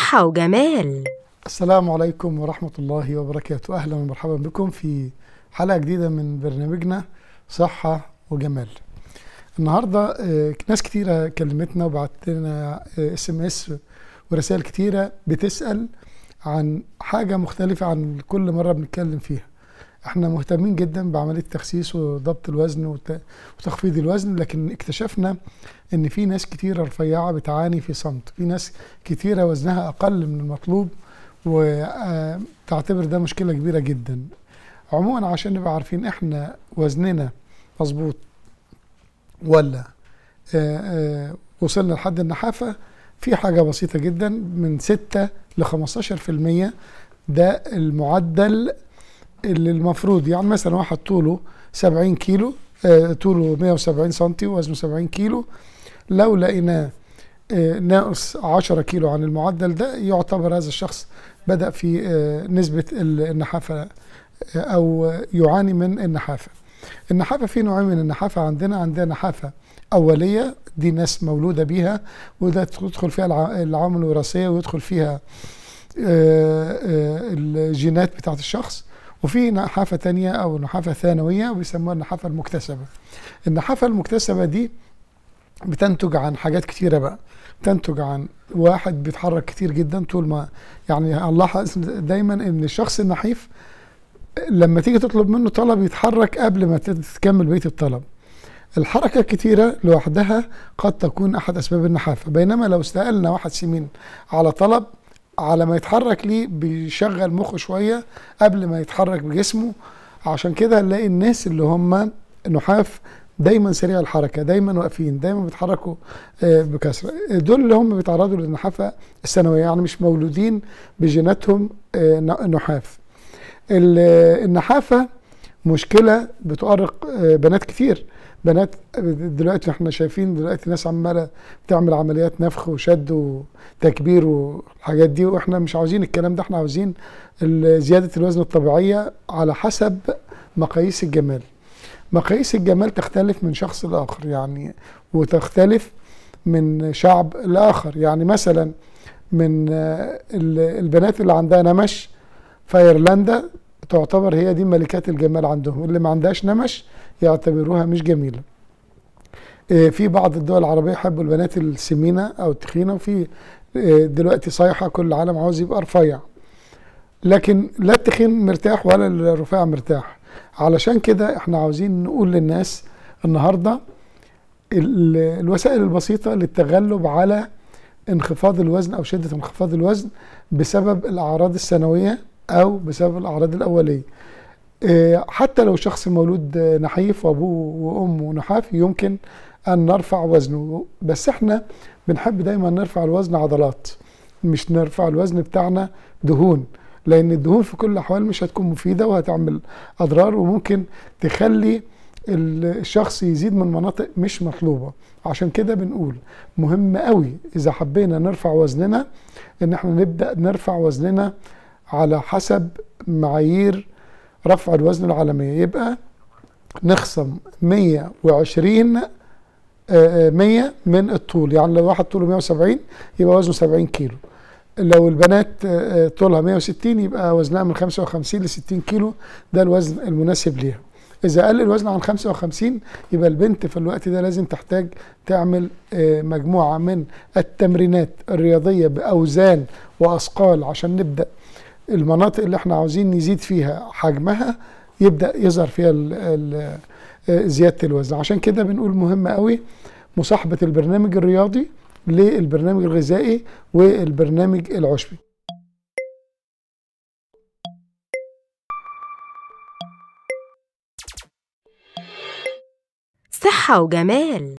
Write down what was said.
صحة وجمال السلام عليكم ورحمة الله وبركاته أهلا ومرحبا بكم في حلقة جديدة من برنامجنا صحة وجمال النهاردة آه، ناس كتيرة كلمتنا وبعت لنا اس ام اس ورسائل كتيرة بتسأل عن حاجة مختلفة عن كل مرة بنتكلم فيها احنا مهتمين جدا بعملية تخسيس وضبط الوزن وت- وتخفيض الوزن لكن اكتشفنا ان في ناس كتيرة رفيعة بتعاني في صمت في ناس كتيرة وزنها اقل من المطلوب وتعتبر ده مشكلة كبيرة جدا عموما عشان نبقى عارفين احنا وزننا مظبوط ولا آه، آه، وصلنا لحد النحافة في حاجة بسيطة جدا من 6 ل 15% ده المعدل اللي المفروض يعني مثلا واحد طوله 70 كيلو آه، طوله 170 سنتي ووزنه 70 كيلو لو لقيناه آه، ناقص 10 كيلو عن المعدل ده يعتبر هذا الشخص بدأ في آه، نسبة ال- النحافة آه، أو يعاني من النحافة النحافة في نوعين من النحافة عندنا عندنا نحافة أولية دي ناس مولودة بيها وده تدخل فيها الع- العوامل الوراثية ويدخل فيها آه، آه، الجينات بتاعت الشخص وفي نحافة تانية أو نحافة ثانوية وبيسموها النحافة المكتسبة النحافة المكتسبة دي بتنتج عن حاجات كتيرة بقى تنتج عن واحد بيتحرك كتير جدا طول ما يعني هنلاحظ دايما ان الشخص النحيف لما تيجي تطلب منه طلب يتحرك قبل ما تكمل بقيه الطلب الحركة الكتيرة لوحدها قد تكون أحد أسباب النحافة بينما لو استقلنا واحد سمين على طلب على ما يتحرك ليه بيشغل مخه شوية قبل ما يتحرك بجسمه عشان كده نلاقي الناس اللي هم نحاف دايما سريع الحركة دايما واقفين دايما بيتحركوا آه، بكثرة دول اللي هم بيتعرضوا للنحافة السنوية يعني مش مولودين بجيناتهم آه، ن- نحاف ال- النحافة مشكلة بتؤرق آه، بنات كتير بنات دلوقتي احنا شايفين دلوقتي ناس عمالة تعمل عمليات نفخ وشد وتكبير والحاجات دي واحنا مش عاوزين الكلام ده احنا عاوزين ال- زيادة الوزن الطبيعية على حسب مقاييس الجمال مقاييس الجمال تختلف من شخص لآخر يعني وتختلف من شعب لآخر يعني مثلا من آه، ال- البنات اللي عندها نمش في ايرلندا تعتبر هي دي ملكات الجمال عندهم اللي ما عندهاش نمش يعتبروها مش جميلة آه، في بعض الدول العربية يحبوا البنات السمينة أو التخينة وفي آه، دلوقتي صيحة كل العالم عاوز يبقى رفيع لكن لا التخين مرتاح ولا الرفيع مرتاح علشان كده احنا عاوزين نقول للناس النهارده ال- الوسائل البسيطة للتغلب على انخفاض الوزن أو شدة انخفاض الوزن بسبب الأعراض الثانوية أو بسبب الأعراض الأولية آه، حتى لو شخص مولود آه، نحيف وأبوه وأمه نحاف يمكن أن نرفع وزنه بس احنا بنحب دايما نرفع الوزن عضلات مش نرفع الوزن بتاعنا دهون لأن الدهون في كل الأحوال مش هتكون مفيدة وهتعمل أضرار وممكن تخلي الشخص يزيد من مناطق مش مطلوبة عشان كده بنقول مهم قوي إذا حبينا نرفع وزننا إن احنا نبدأ نرفع وزننا على حسب معايير رفع الوزن العالمية يبقى نخصم 120 آه، آه، 100 من الطول يعني لو واحد طوله 170 يبقى وزنه 70 كيلو لو البنات آه، آه، طولها 160 يبقى وزنها من 55 ل 60 كيلو ده الوزن المناسب ليها إذا قل الوزن عن 55 يبقى البنت في الوقت ده لازم تحتاج تعمل آه، مجموعة من التمرينات الرياضية بأوزان وأثقال عشان نبدأ المناطق اللي احنا عاوزين نزيد فيها حجمها يبدأ يظهر فيها ال ال آه، زيادة الوزن عشان كده بنقول مهم قوي مصاحبة البرنامج الرياضي للبرنامج الغذائي والبرنامج العشبي صحة وجمال